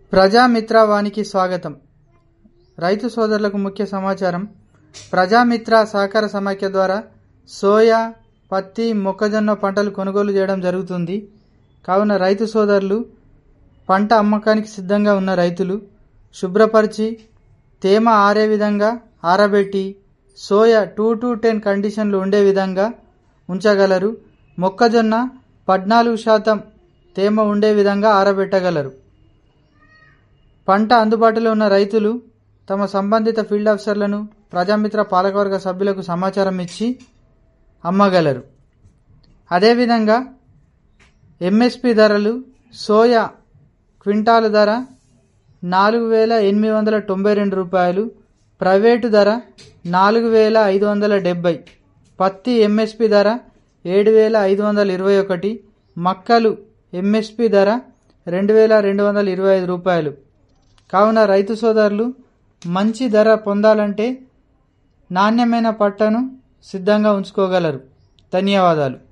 ప్రజామిత్రవానికి స్వాగతం రైతు సోదరులకు ముఖ్య సమాచారం ప్రజామిత్ర సహకార సమాఖ్య ద్వారా సోయా పత్తి మొక్కజొన్న పంటలు కొనుగోలు చేయడం జరుగుతుంది కావున రైతు సోదరులు పంట అమ్మకానికి సిద్ధంగా ఉన్న రైతులు శుభ్రపరిచి తేమ ఆరే విధంగా ఆరబెట్టి సోయా టూ టు టెన్ కండిషన్లు ఉండే విధంగా ఉంచగలరు మొక్కజొన్న పద్నాలుగు శాతం తేమ ఉండే విధంగా ఆరబెట్టగలరు పంట అందుబాటులో ఉన్న రైతులు తమ సంబంధిత ఫీల్డ్ ఆఫీసర్లను ప్రజామిత్ర పాలకవర్గ సభ్యులకు సమాచారం ఇచ్చి అమ్మగలరు అదేవిధంగా ఎంఎస్పి ధరలు సోయా క్వింటాలు ధర నాలుగు వేల ఎనిమిది వందల తొంభై రెండు రూపాయలు ప్రైవేటు ధర నాలుగు వేల ఐదు వందల డెబ్బై పత్తి ఎంఎస్పి ధర ఏడు వేల ఐదు వందల ఇరవై ఒకటి మక్కలు ఎంఎస్పి ధర రెండు వేల రెండు వందల ఇరవై ఐదు రూపాయలు కావున రైతు సోదరులు మంచి ధర పొందాలంటే నాణ్యమైన పట్టను సిద్ధంగా ఉంచుకోగలరు ధన్యవాదాలు